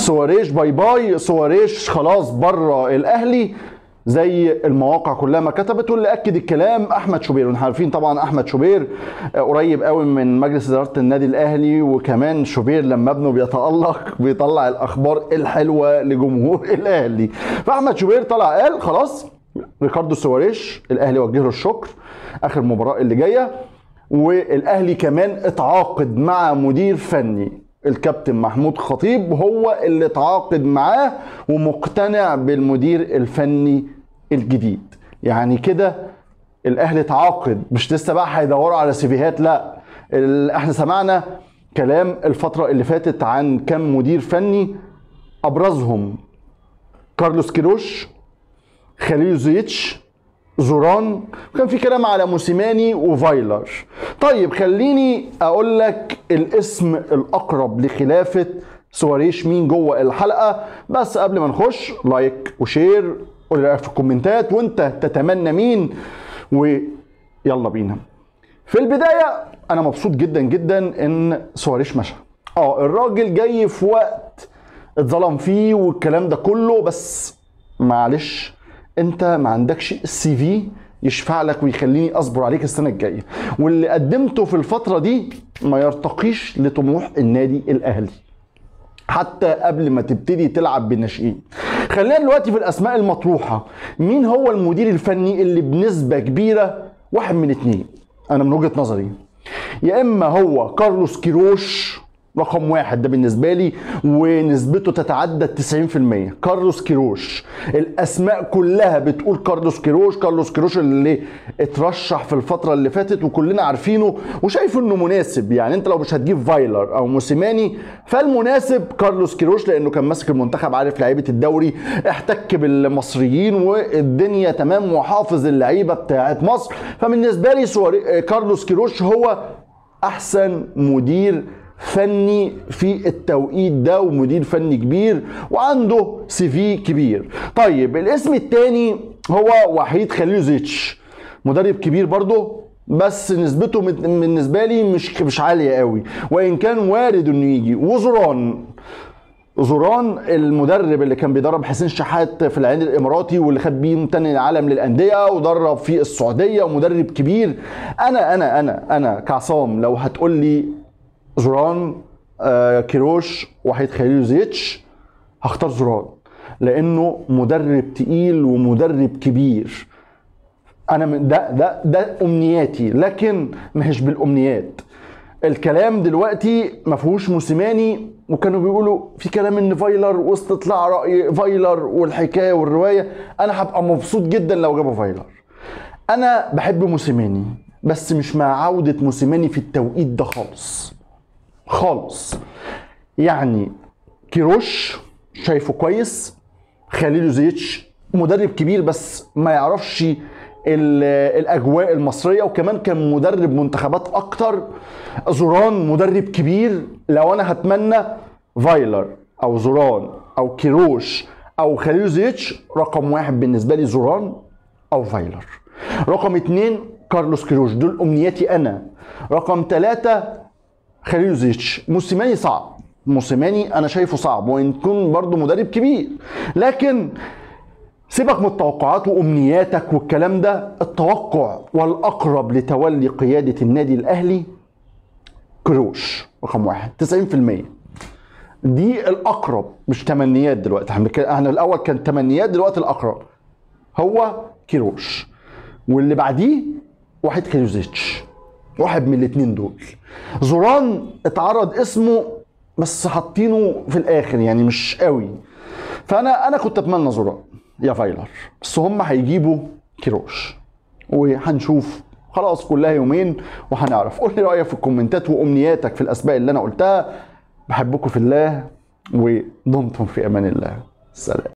سواريش باي باي سواريش خلاص بره الاهلي زي المواقع كلها ما كتبت واللي اكد الكلام احمد شوبير واحنا عارفين طبعا احمد شوبير قريب قوي من مجلس اداره النادي الاهلي وكمان شوبير لما ابنه بيتالق بيطلع الاخبار الحلوه لجمهور الاهلي فاحمد شوبير طلع قال خلاص ريكاردو سواريش الاهلي وجه له الشكر اخر مباراه اللي جايه والاهلي كمان اتعاقد مع مدير فني الكابتن محمود خطيب هو اللي اتعاقد معاه ومقتنع بالمدير الفني الجديد يعني كده الاهلي اتعاقد مش لسه بقى هيدوروا على سيفيهات لا ال- احنا سمعنا كلام الفتره اللي فاتت عن كم مدير فني ابرزهم كارلوس كيروش خليل زيتش زوران وكان في كلام على موسيماني وفايلر طيب خليني اقول لك الاسم الاقرب لخلافه سواريش مين جوه الحلقه بس قبل ما نخش لايك وشير قول رايك في الكومنتات وانت تتمنى مين ويلا بينا في البدايه انا مبسوط جدا جدا ان سواريش مشى اه الراجل جاي في وقت اتظلم فيه والكلام ده كله بس معلش انت ما عندكش سي في يشفع لك ويخليني اصبر عليك السنه الجايه واللي قدمته في الفتره دي ما يرتقيش لطموح النادي الاهلي حتى قبل ما تبتدي تلعب بالناشئين خلينا دلوقتي في الاسماء المطروحه مين هو المدير الفني اللي بنسبه كبيره واحد من اتنين انا من وجهه نظري يا اما هو كارلوس كيروش رقم واحد ده بالنسبة لي ونسبته تتعدى 90% كارلوس كيروش الأسماء كلها بتقول كارلوس كيروش كارلوس كيروش اللي اترشح في الفترة اللي فاتت وكلنا عارفينه وشايف انه مناسب يعني انت لو مش هتجيب فايلر او موسيماني فالمناسب كارلوس كيروش لانه كان ماسك المنتخب عارف لعيبة الدوري احتك بالمصريين والدنيا تمام وحافظ اللعيبة بتاعت مصر فبالنسبة لي سواري كارلوس كيروش هو احسن مدير فني في التوقيت ده ومدير فني كبير وعنده سي في كبير طيب الاسم الثاني هو وحيد خليلوزيتش مدرب كبير برضه بس نسبته بالنسبه لي مش مش عاليه قوي وان كان وارد انه يجي وزوران زوران المدرب اللي كان بيدرب حسين شحات في العين الاماراتي واللي خد بيه تاني العالم للانديه ودرب في السعوديه ومدرب كبير انا انا انا انا كعصام لو هتقول لي زوران آه كيروش وحيد خليل زيتش هختار زوران لانه مدرب تقيل ومدرب كبير انا من ده ده ده امنياتي لكن مش بالامنيات الكلام دلوقتي ما فيهوش موسيماني وكانوا بيقولوا في كلام ان فايلر واستطلاع راي فايلر والحكايه والروايه انا هبقى مبسوط جدا لو جابوا فايلر انا بحب موسيماني بس مش مع عوده موسيماني في التوقيت ده خالص خالص يعني كيروش شايفه كويس خليل زيتش مدرب كبير بس ما يعرفش الاجواء المصريه وكمان كان مدرب منتخبات اكتر زوران مدرب كبير لو انا هتمنى فايلر او زوران او كيروش او خليل زيتش رقم واحد بالنسبه لي زوران او فايلر رقم اتنين كارلوس كيروش دول امنياتي انا رقم ثلاثة خليل زيتش موسيماني صعب موسيماني انا شايفه صعب وان يكون برضه مدرب كبير لكن سيبك من التوقعات وامنياتك والكلام ده التوقع والاقرب لتولي قياده النادي الاهلي كروش رقم واحد 90% دي الاقرب مش تمنيات دلوقتي احنا الاول كان تمنيات دلوقتي الاقرب هو كيروش واللي بعديه واحد خليزيتش واحد من الاثنين دول زوران اتعرض اسمه بس حاطينه في الاخر يعني مش قوي فانا انا كنت اتمنى زوران يا فايلر بس هم هيجيبوا كيروش وهنشوف خلاص كلها يومين وهنعرف قول لي رايك في الكومنتات وامنياتك في الاسماء اللي انا قلتها بحبكم في الله ودمتم في امان الله سلام